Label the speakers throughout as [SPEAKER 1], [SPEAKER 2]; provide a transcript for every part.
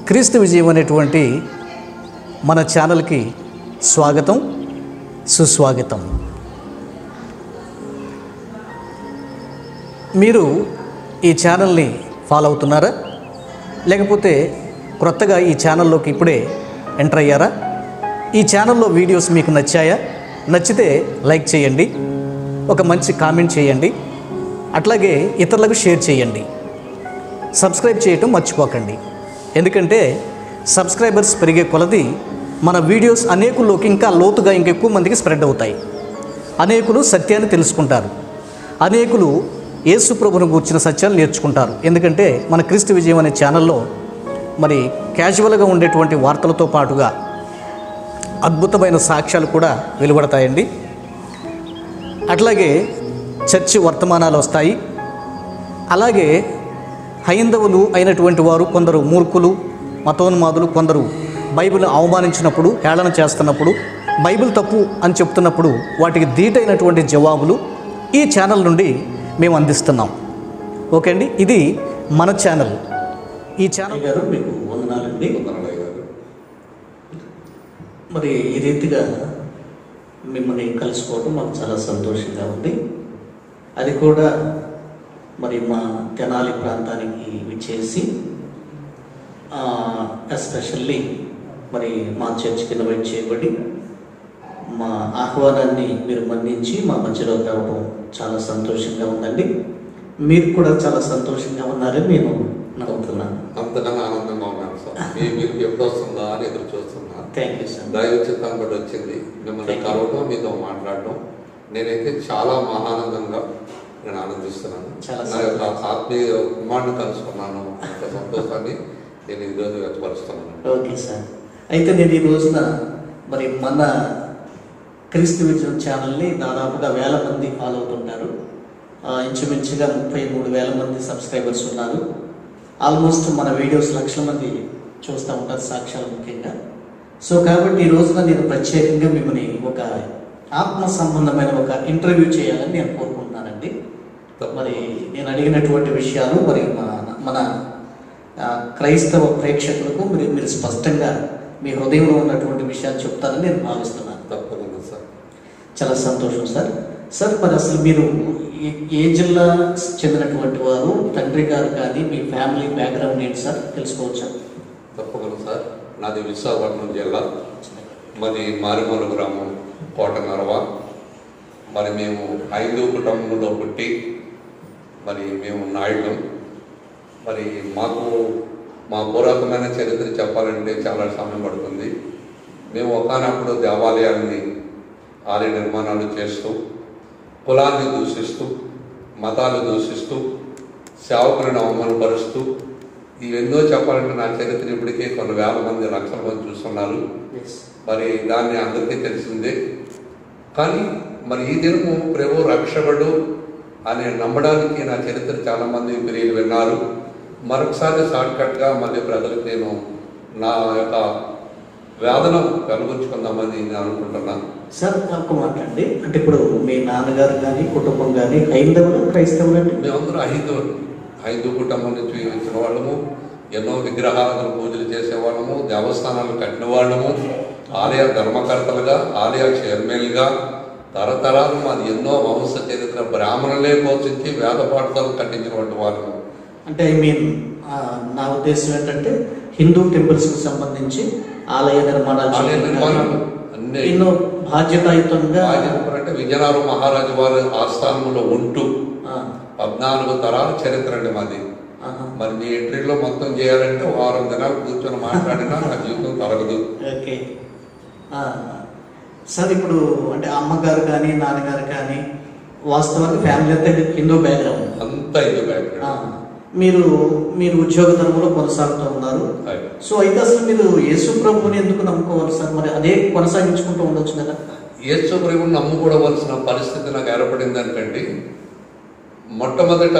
[SPEAKER 1] క్రీస్తు విజయం అనేటువంటి మన ఛానల్కి స్వాగతం సుస్వాగతం మీరు ఈ ఛానల్ని ఫాలో అవుతున్నారా లేకపోతే క్రొత్తగా ఈ ఛానల్లోకి ఇప్పుడే ఎంటర్ అయ్యారా ఈ ఛానల్లో వీడియోస్ మీకు నచ్చాయా నచ్చితే లైక్ చేయండి ఒక మంచి కామెంట్ చేయండి అట్లాగే ఇతరులకు షేర్ చేయండి సబ్స్క్రైబ్ చేయటం మర్చిపోకండి ఎందుకంటే సబ్స్క్రైబర్స్ పెరిగే కొలది మన వీడియోస్ అనేకుల్లోకి ఇంకా లోతుగా ఇంకెక్కువ మందికి స్ప్రెడ్ అవుతాయి అనేకులు సత్యాన్ని తెలుసుకుంటారు అనేకులు యేసు ప్రభును గూర్చిన సత్యాలు నేర్చుకుంటారు ఎందుకంటే మన క్రీస్తు విజయం అనే ఛానల్లో మరి క్యాజువల్గా ఉండేటువంటి వార్తలతో పాటుగా అద్భుతమైన సాక్ష్యాలు కూడా వెలువడతాయండి అట్లాగే చర్చి వర్తమానాలు వస్తాయి అలాగే హైందవులు అయినటువంటి వారు కొందరు మూర్ఖులు మతోన్మాదులు కొందరు బైబిల్ అవమానించినప్పుడు హేళన చేస్తున్నప్పుడు బైబిల్ తప్పు అని చెప్తున్నప్పుడు వాటికి ధీటైనటువంటి జవాబులు ఈ ఛానల్ నుండి మేము అందిస్తున్నాం ఓకే అండి ఇది మన ఛానల్ ఈ ఛానల్ గారు మీకు వందనాలండి
[SPEAKER 2] వందనాలయ్య గారు
[SPEAKER 1] మరి ఈ రీతిగా మిమ్మల్ని కలుసుకోవడం మాకు చాలా సంతోషంగా ఉంది అది కూడా మరి మా తెనాలి ప్రాంతానికి విచ్చేసి ఎస్పెషల్లీ మరి మా చర్చికి ఇన్వైట్ చేయబడి మా ఆహ్వానాన్ని మీరు మన్నించి మా మధ్యలో రావడం చాలా సంతోషంగా ఉందండి మీరు కూడా చాలా సంతోషంగా ఉన్నారని నేను నమ్ముతున్నాను
[SPEAKER 2] అంతకన్నా ఆనందంగా ఉన్నాను సార్ మీ మీరు ఎప్పుడు వస్తుందా అని ఎదురు చూస్తున్నా
[SPEAKER 1] థ్యాంక్ యూ సార్
[SPEAKER 2] దైవ చిత్తం కూడా వచ్చింది మిమ్మల్ని
[SPEAKER 1] Thank you.
[SPEAKER 2] కలవడం మీతో మాట్లాడడం నేనైతే చాలా మహానందంగా నేను ఆనందిస్తున్నాను
[SPEAKER 1] చాలా
[SPEAKER 2] నా యొక్క ఆత్మీయ కుమారుని కలుసుకున్నాను అంత సంతోషాన్ని నేను ఈరోజు వ్యక్తపరుస్తున్నాను
[SPEAKER 1] ఓకే సార్ అయితే నేను ఈ రోజున మరి మన క్రీస్తు విజయం ఛానల్ని దాదాపుగా వేల మంది ఫాలో అవుతుంటారు ఆ, ఇంచుమించుగా ముప్పై మూడు వేల మంది సబ్స్క్రైబర్స్ ఉన్నారు ఆల్మోస్ట్ మన వీడియోస్ లక్షల మంది చూస్తూ ఉంటారు సాక్ష్యాలు ముఖ్యంగా సో కాబట్టి ఈ రోజున నేను ప్రత్యేకంగా మిమ్మల్ని ఒక ఆత్మ సంబంధమైన ఒక ఇంటర్వ్యూ చేయాలని నేను కోరుకుంటున్నానండి మరి నేను అడిగినటువంటి విషయాలు మరి మన మన ఆ, క్రైస్తవ ప్రేక్షకులకు మీరు మీరు స్పష్టంగా మీ హృదయంలో ఉన్నటువంటి విషయాలు చెప్తారని నేను భావిస్తున్నాను
[SPEAKER 2] తప్పకుండా సార్
[SPEAKER 1] చాలా సంతోషం సార్ సార్ మరి అసలు మీరు ఏ- ఏ జిల్లా చెందినటువంటి వారు తండ్రి గారు కానీ మీ ఫ్యామిలీ బ్యాక్గ్రౌండ్ ఏంటి సార్ తెలుసుకోవచ్చా
[SPEAKER 2] తప్పకుండా సార్ నాది విశాఖపట్నం జిల్లా మరి మారిమూల గ్రామం కోటనరవ మరి మేము ఐదు కుటుంబంలో పుట్టి మరి మేము నాయుడు మరి మాకు మా పురాతనమైన చరిత్ర చెప్పాలంటే చాలా సమయం పడుతుంది మేము ఒకనప్పుడు దేవాలయాన్ని ఆలయ నిర్మాణాలు చేస్తూ కులాన్ని దూషిస్తూ మతాలు దూషిస్తూ సేవకులను అవమానపరుస్తూ ఇవెన్నో చెప్పాలంటే నా చరిత్ర ఇప్పటికే కొన్ని వేల మంది లక్షల మంది చూస్తున్నారు మరి దాన్ని అందరికీ తెలిసిందే కానీ మరి ఈ దినము ప్రభు రక్షకుడు అని నమ్మడానికి నా చరిత్ర చాలా మంది ప్రియులు విన్నారు మరొకసారి షార్ట్కట్గా మళ్ళీ ప్రజలకు నేను నా యొక్క వేదన వెలగొచ్చుకుందామని నేను అనుకుంటున్నాను
[SPEAKER 1] సార్ నాకు మాట్లాడండి అంటే ఇప్పుడు మీ నాన్నగారు కానీ కుటుంబం కానీ హైందవులు క్రైస్తవులు అండి
[SPEAKER 2] మేమందరూ హైందువులు హైందూ కుటుంబం నుంచి వచ్చిన వాళ్ళము ఎన్నో విగ్రహాలను పూజలు చేసేవాళ్ళము దేవస్థానాలు కట్టిన వాళ్ళము ఆలయ ధర్మకర్తలుగా ఆలయ చైర్మన్గా తరతరాలు మాది ఎన్నో వంశ చరిత్ర బ్రాహ్మణులే పోషించి వేద పాఠశాలలు కట్టించినటువంటి వాళ్ళము
[SPEAKER 1] అంటే ఐ మీన్ నా ఉద్దేశం ఏంటంటే హిందూ టెంపుల్స్ కు సంబంధించి ఆలయ నిర్మాణాలు
[SPEAKER 2] ఆలయ
[SPEAKER 1] చేయడం
[SPEAKER 2] నిర్మాణం
[SPEAKER 1] కానీ
[SPEAKER 2] అన్ని
[SPEAKER 1] ఎన్నో బాధ్యతాయుతంగా
[SPEAKER 2] అంటే విజయనగరం మహారాజు వారి ఆస్థానంలో ఉంటూ
[SPEAKER 1] ఆ,
[SPEAKER 2] పద్నాలుగు తరాల చరిత్ర అండి మాది
[SPEAKER 1] ఆహా.
[SPEAKER 2] మరి మీ ఎంట్రీలో మొత్తం చేయాలంటే వారం దినాలు కూర్చొని మాట్లాడినా నా జీవితం తరగదు
[SPEAKER 1] ఓకే ఆ, సార్ ఇప్పుడు అంటే అమ్మగారు కానీ నాన్నగారు కానీ వాస్తవానికి ఫ్యామిలీ అంతా హిందూ బ్యాక్గ్రౌండ్
[SPEAKER 2] అంతా ఇది
[SPEAKER 1] ఆ,
[SPEAKER 2] బ్యాక్గ్రౌండ్
[SPEAKER 1] మీరు మీరు ఉద్యోగ ధర్మంలో కొనసాగుతూ ఉన్నారు సో అయితే అసలు మీరు యేసు ప్రభుని ఎందుకు నమ్ముకోవాలి సార్ మరి అదే కొనసాగించుకుంటూ ఉండొచ్చు కదా
[SPEAKER 2] యేసు ప్రభువుని నమ్ముకోవలసిన పరిస్థితి నాకు ఏర్పడింది అనుకండి మొట్టమొదట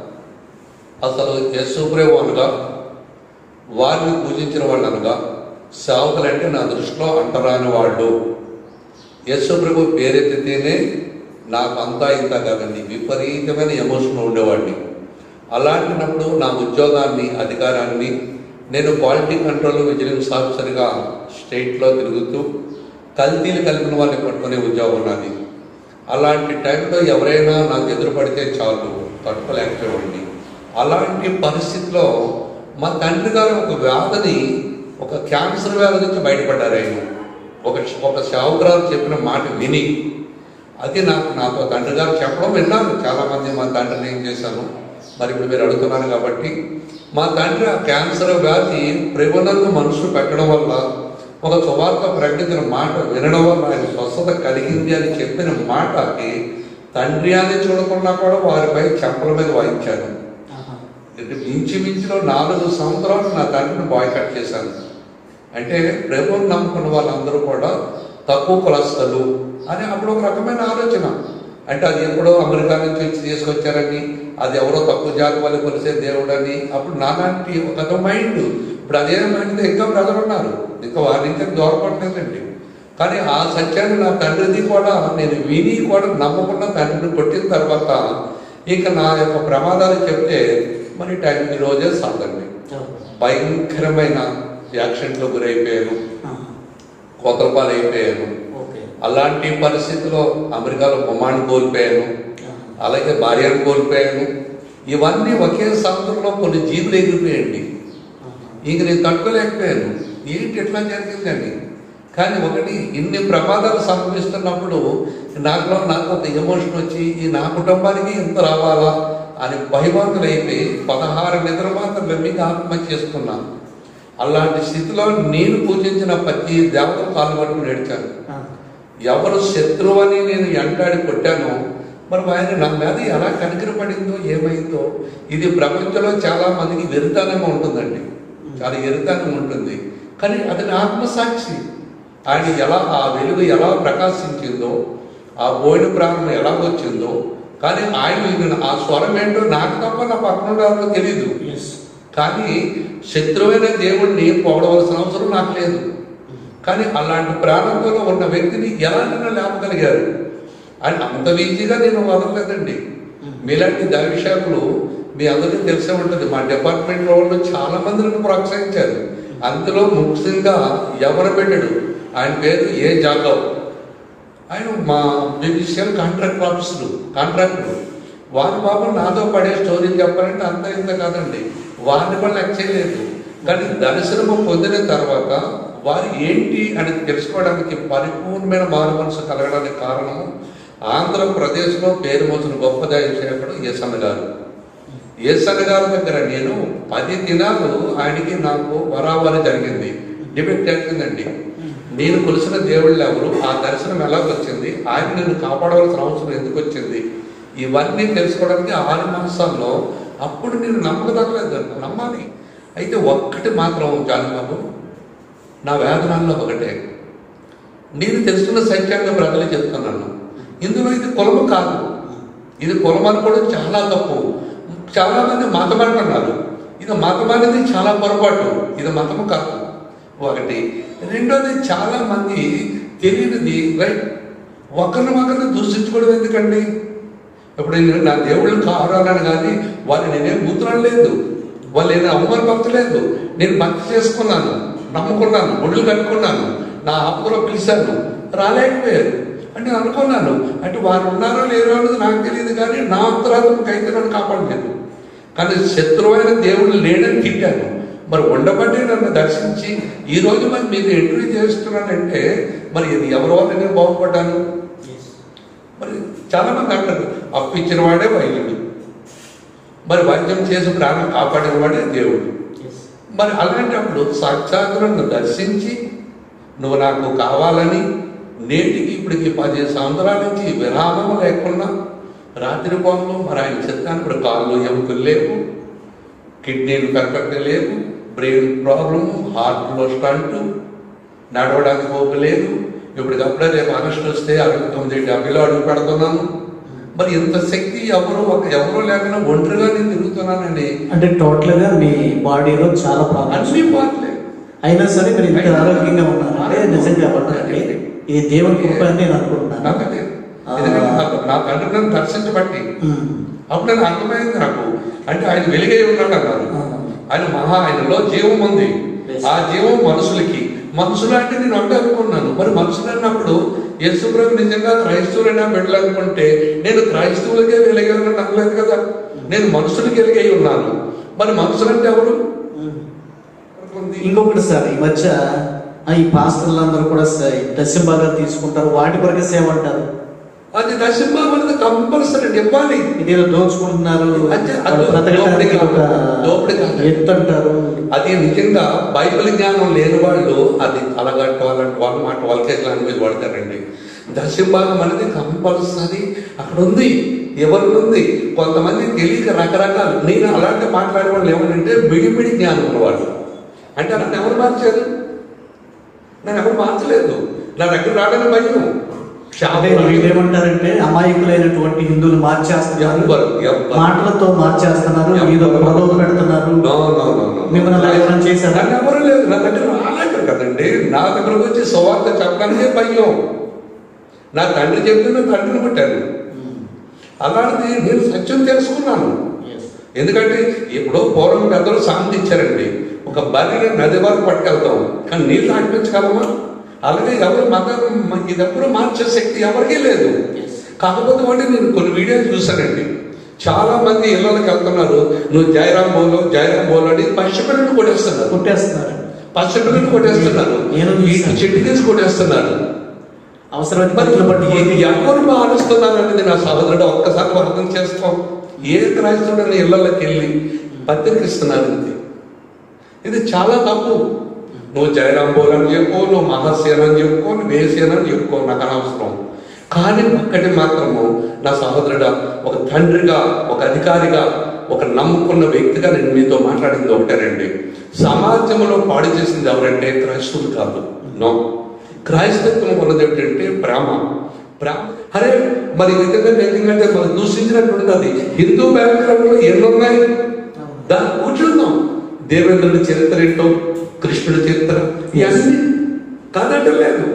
[SPEAKER 2] అసలు యేసు ప్రభు అనగా వారిని పూజించిన వాళ్ళు అనగా సేవకులంటే నా దృష్టిలో అంటరాని వాళ్ళు యేసు ప్రభు పేరెత్తితేనే నాకు అంతా ఇంత కాదండి విపరీతమైన ఎమోషన్ ఉండేవాడిని అలాంటినప్పుడు నా ఉద్యోగాన్ని అధికారాన్ని నేను క్వాలిటీ కంట్రోల్ విజిలెన్స్ ఆఫీసర్గా స్టేట్లో తిరుగుతూ కల్తీలు కలిపిన వాళ్ళని పట్టుకునే ఉద్యోగం నాది అలాంటి టైంలో ఎవరైనా నాకు ఎదురు పడితే చాలు తట్టుకోలేకపోయేవాడిని అలాంటి పరిస్థితిలో మా తండ్రి గారు ఒక వ్యాధిని ఒక క్యాన్సర్ వ్యాధి నుంచి బయటపడ్డారు ఆయన ఒక ఒక శావుకురాలు చెప్పిన మాట విని అది నాకు నాతో తండ్రి గారు చెప్పడం విన్నాను చాలామంది మా తండ్రిని ఏం చేశాను మరి ఇప్పుడు మీరు అడుగుతున్నారు కాబట్టి మా తండ్రి ఆ క్యాన్సర్ వ్యాధి ప్రివనల్ని మనుషులు పెట్టడం వల్ల ఒక సువార్త ప్రకటించిన మాట వినడం వల్ల ఆయన స్వస్థత కలిగింది అని చెప్పిన మాటకి తండ్రి అని చూడకుండా కూడా వారిపై చెంపల మీద వాయించాను ఇది ఇంచుమించులో నాలుగు సంవత్సరాలు నా తండ్రిని బాయ్కట్ చేశాను అంటే ప్రభువుని నమ్ముకున్న వాళ్ళందరూ కూడా తక్కువ కులస్తులు అని అప్పుడు ఒక రకమైన ఆలోచన అంటే అది ఎప్పుడో అమెరికా నుంచి వచ్చి తీసుకొచ్చారని అది ఎవరో తక్కువ జాతి వాళ్ళు కొలిసే దేవుడని అప్పుడు నాలాంటి ఒక మైండ్ ఇప్పుడు అదే మైండ్ ఇంకా ప్రజలు ఉన్నారు ఇంకా వారి నుంచి దూరపడలేదండి కానీ ఆ సత్యాన్ని నా తండ్రిది కూడా నేను విని కూడా నమ్మకుండా తండ్రిని కొట్టిన తర్వాత ఇక నా యొక్క ప్రమాదాలు చెప్తే మరి టైం ఈ రోజే సాధండి భయంకరమైన యాక్సిడెంట్లో గురైపోయాను కోతలపాలు అయిపోయాను
[SPEAKER 1] ఓకే
[SPEAKER 2] అలాంటి పరిస్థితిలో అమెరికాలో బొమ్మాన్ని కోల్పోయాను అలాగే భార్యను కోల్పోయాను ఇవన్నీ ఒకే సంవత్సరంలో కొన్ని జీవులు ఎగిరిపోయండి ఇంక నేను తట్టుకోలేకపోయాను ఏంటి ఎట్లా జరిగిందండి కానీ ఒకటి ఇన్ని ప్రమాదాలు సంభవిస్తున్నప్పుడు నాకులో నాకు ఒక ఎమోషన్ వచ్చి ఈ నా కుటుంబానికి ఇంత రావాలా అని భయభక్తులు అయిపోయి పదహారు నిద్ర మాత్రం మీకు ఆత్మహత్య చేసుకున్నాను అలాంటి స్థితిలో నేను పూజించిన ప్రతి దేవత కాలు పట్టుకుని ఏడ్చాను ఎవరు శత్రువు అని నేను ఎంటాడి కొట్టానో మరి ఆయన నా మీద ఎలా కనికరపడిందో ఏమైందో ఇది ప్రపంచంలో చాలా మందికి వెరితనంగా ఉంటుందండి చాలా ఎరితనం ఉంటుంది కానీ అది నా ఆత్మసాక్షి ఆయన ఎలా ఆ వెలుగు ఎలా ప్రకాశించిందో ఆ బోయిన ప్రాణం ఎలా వచ్చిందో కానీ ఆయన విన్న ఆ స్వరం ఏంటో నాకు తప్ప నా పక్కన వాళ్ళకి తెలియదు కానీ శత్రువైన దేవుణ్ణి పొగడవలసిన అవసరం నాకు లేదు కానీ అలాంటి ప్రాణంతో ఉన్న వ్యక్తిని ఎలాంటి లేపగలిగారు అని అంత ఈజీగా నేను వదలలేదండి మీలాంటి దైవశాఖలు మీ అందరికీ తెలిసే ఉంటుంది మా డిపార్ట్మెంట్ వాళ్ళు చాలా మంది నన్ను ప్రోత్సహించారు అందులో ముఖ్యంగా ఎవరు పెట్టాడు ఆయన పేరు ఏ జాదవ్ ఆయన మా బిజిషియల్ కాంట్రాక్ట్ ఆఫీసులు కాంట్రాక్టులు వారి బాబు నాతో పడే స్టోరీ చెప్పాలంటే అంత ఇంత కాదండి వారిని కూడా లెక్క చేయలేదు కానీ దర్శనము పొందిన తర్వాత వారు ఏంటి అని తెలుసుకోవడానికి పరిపూర్ణమైన మారు మనసు కలగడానికి కారణము ఆంధ్రప్రదేశ్లో పేరు మోసిన గొప్ప దైవసేవకుడు ఏసన్న గారు ఏసన్న గారి దగ్గర నేను పది దినాలు ఆయనకి నాకు వరావరి జరిగింది డిబేట్ జరిగిందండి నేను కొలిసిన దేవుళ్ళు ఎవరు ఆ దర్శనం ఎలా వచ్చింది ఆయన నేను కాపాడవలసిన అవసరం ఎందుకు వచ్చింది ఇవన్నీ తెలుసుకోవడానికి ఆరు మాసాల్లో అప్పుడు నేను నమ్మకదగలేదు నమ్మాలి అయితే ఒక్కటి మాత్రం జానబాబు నా వేదనల్లో ఒకటే నేను తెలుసుకున్న సత్యంగా ప్రజలు చెప్తున్నాను ఇందులో ఇది కులము కాదు ఇది కులం అనుకోవడం చాలా తప్పు చాలా మంది మతం అంటున్నారు ఇది మతం అనేది చాలా పొరపాటు ఇది మతము కాదు ఒకటి రెండోది చాలా మంది తెలియనిది రైట్ ఒకరిని ఒకరిని దూషించుకోవడం ఎందుకండి ఇప్పుడు నేను నా దేవుళ్ళు కావాలని కానీ వాళ్ళు నేనేం కూతురని లేదు వాళ్ళు నేను అమ్మని భక్తి లేదు నేను భక్తి చేసుకున్నాను నమ్ముకున్నాను ఒళ్ళు కట్టుకున్నాను నా ఆపులో పిలిచాను రాలేకపోయారు అంటే నేను అనుకున్నాను అంటే వారు ఉన్నారో లేరో అనేది నాకు తెలియదు కానీ నా అంతరాత్మకి అయితే నన్ను కాపాడలేదు కానీ శత్రువైన దేవుడు లేడని తిట్టాను మరి ఉండబట్టి నన్ను దర్శించి ఈ రోజు మరి మీకు ఇంటర్వ్యూ చేస్తున్నానంటే మరి ఇది ఎవరి వల్ల నేను బాగుపడ్డాను మరి చాలా మంది అంటారు అప్పించిన వాడే వైద్యుడు మరి వైద్యం చేసి ప్రాణం కాపాడిన వాడే దేవుడు మరి అలాంటప్పుడు సాక్షాత్తు నన్ను దర్శించి నువ్వు నాకు కావాలని నేటికి ఇప్పటికి పది సంవత్సరాల నుంచి విరామం లేకుండా రాత్రి పోవడం మరి ఆయన చెప్తాను ఇప్పుడు కాళ్ళు ఎముకలు లేవు కిడ్నీలు పర్ఫెక్ట్ లేవు బ్రెయిన్ ప్రాబ్లము హార్ట్లో స్టంట్ నడవడానికి ఓపిక లేదు ఇప్పటికప్పుడే రేపు ఆగస్టు వస్తే అరవై తొమ్మిది డెబ్బైలో అడుగు పెడుతున్నాను మరి ఇంత శక్తి ఎవరు ఒక ఎవరు లేకుండా ఒంటరిగా నేను తిరుగుతున్నానండి
[SPEAKER 1] అంటే టోటల్ గా మీ బాడీలో చాలా ప్రాబ్లమ్స్
[SPEAKER 2] అన్ని పాటలే
[SPEAKER 1] అయినా సరే మీరు ఇంత ఆరోగ్యంగా ఉన్నారు అంటే నిజంగా పట్టాలి ఇది దేవుని కృప అని నేను అనుకుంటున్నాను
[SPEAKER 2] నాకు అదే ఎందుకంటే నాకు నా తండ్రి నన్ను దర్శించబట్టి
[SPEAKER 1] ఉమ్.
[SPEAKER 2] అప్పుడు నాకు అర్థమైంది నాకు అంటే ఆయన వెలుగై ఉన్నాడు అన్నారు ఆయన మహా ఆయనలో జీవం ఉంది ఆ జీవం మనుషులకి మనుషులు అంటే నేను అంటే అనుకున్నాను మరి మనుషులు అన్నప్పుడు యేసుప్రభు నిజంగా క్రైస్తవులైనా పెట్టాలనుకుంటే నేను క్రైస్తవులకే వెలిగాను అనలేదు కదా నేను మనుషులకి వెలిగై ఉన్నాను మరి మనుషులు అంటే ఎవరు ఉంది.
[SPEAKER 1] ఇంకొకటి సార్ ఈ మధ్య ఆ, ఈ పాస్టర్లు అందరూ కూడా స- దశం బాగా తీసుకుంటారు వాటి కొరకు సేవ అంటారు
[SPEAKER 2] అది దశంభాగం అనేది కంపల్సరీ ఇవ్వాలి
[SPEAKER 1] ఇదేదో దోచుకుంటున్నారు
[SPEAKER 2] అంటే అది
[SPEAKER 1] వాళ్ళు బ్రతకడానికి ఒక
[SPEAKER 2] దోపిడీ కాదు.
[SPEAKER 1] ఎత్తు అంటారు
[SPEAKER 2] అది నిజంగా బైబిల్ జ్ఞానం లేని వాళ్ళు అది అలగట్టాలంటే వాళ్ళ మాట వాళ్ళకే లాంగ్వేజ్ వాడతారండి దశభాగం అనేది కంపల్సరీ అక్కడ ఉంది ఎవరి ఉంది కొంతమంది తెలియక రకరకాలు నేను అలాంటి మాట్లాడే వాళ్ళు ఏమంటే బిడిబిడి జ్ఞానం ఉన్నవాళ్ళు అంటే నన్ను ఎవరు మార్చారు నన్ను ఎవరు మార్చలేదు నా దగ్గర రావడానికి భయం
[SPEAKER 1] అంటే వీళ్ళు ఏమంటారంటే అమాయకులైనటువంటి హిందువులు మార్చేస్తున్నారు
[SPEAKER 2] ఎవ్వరు ఎవ్వరు
[SPEAKER 1] మాటలతో మార్చేస్తున్నారు ఏదో ప్రలోభ పెడుతున్నారు
[SPEAKER 2] No, no, no, no.
[SPEAKER 1] మిమ్మల్ని అలా ఎవరైనా చేశారా?
[SPEAKER 2] నన్ను ఎవరు లేదు నా దగ్గర రాలేక కదండి నా దగ్గరకు వచ్చి సువార్త చెప్పడానికే భయం నా తండ్రి చెప్తే నా తండ్రిని పుట్టాను అలాంటిది నేను సత్యం తెలుసుకున్నాను ఎందుకంటే ఇప్పుడు పూర్వం పెద్దలు సామెత ఇచ్చారండి ఒక బర్రెని నది వరకు పట్టుకెళ్తాం కానీ నీళ్ళు ఆడిపించగలమా అలాగే ఎవరు మతం ఇది ఎప్పుడు మార్చే శక్తి ఎవరికీ లేదు కాకపోతే వాటి నేను కొన్ని వీడియోలు చూశానండి చాలా మంది ఇళ్ళకి వెళ్తున్నారు నువ్వు జయరాం బోలో జయరాం బోలో అని పసిపిల్లలు కొట్టేస్తున్నారు
[SPEAKER 1] కొట్టేస్తున్నారు
[SPEAKER 2] పసిపిల్లలు కొట్టేస్తున్నారు
[SPEAKER 1] నేను
[SPEAKER 2] ఈ
[SPEAKER 1] చూశాను.
[SPEAKER 2] చెట్టు తీసి కొట్టేస్తున్నారు
[SPEAKER 1] అవసరమైతే
[SPEAKER 2] మరి
[SPEAKER 1] పట్టులు పట్టి
[SPEAKER 2] ఇది ఎవరు మారుస్తున్నారు అనేది నా సహోదరుడు ఒక్కసారి అర్థం చేసుకో ఏ క్రైస్తవుడని ఇళ్లలోకి వెళ్ళి పత్రిక ఇస్తున్నారు ఇది ఇది చాలా తప్పు నువ్వు జయరాం బోల్ అని చెప్పుకో నువ్వు మహాసేన అని చెప్పుకో నువ్వు వేసేన అని చెప్పుకో నాకు అనవసరం కానీ ఒక్కటి మాత్రము నా సహోదరుడా ఒక తండ్రిగా ఒక అధికారిగా ఒక నమ్ముకున్న వ్యక్తిగా నేను మీతో మాట్లాడింది ఒకటేనండి సమాజంలో పాడు చేసింది ఎవరంటే క్రైస్తవులు కాదు నో క్రైస్తత్వం ఉన్నది ఏంటంటే ప్రేమ ప్రేమ అరే మరి ఈ విధంగా ఎందుకంటే మనం దూషించినట్టు అది హిందూ బ్యాక్గ్రౌండ్ లో ఎన్ని ఉన్నాయి దాన్ని కూర్చుందాం దేవేంద్రుడి చరిత్ర ఏంటో కృష్ణుడి చరిత్ర ఇవన్నీ కాదంటే లేదు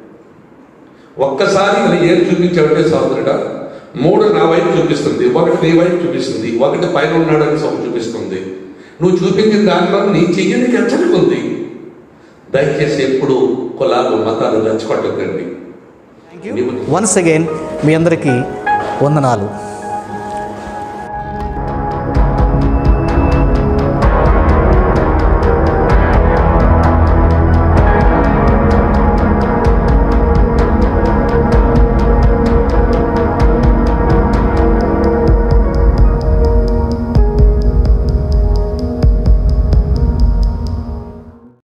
[SPEAKER 2] ఒక్కసారి ఇలా ఏం చూపించాడంటే సహోదరుడా మూడు నా వైపు చూపిస్తుంది ఒకటి నీ వైపు చూపిస్తుంది ఒకటి పైన ఉన్నాడని సొమ్ము చూపిస్తుంది నువ్వు చూపించిన దాంట్లో నీ చెయ్యనికి హెచ్చరిక ఉంది దయచేసి ఎప్పుడు కులాలు మతాలు రెచ్చగొట్టకండి
[SPEAKER 1] వన్స్ అగైన్ మీ అందరికీ వందనాలు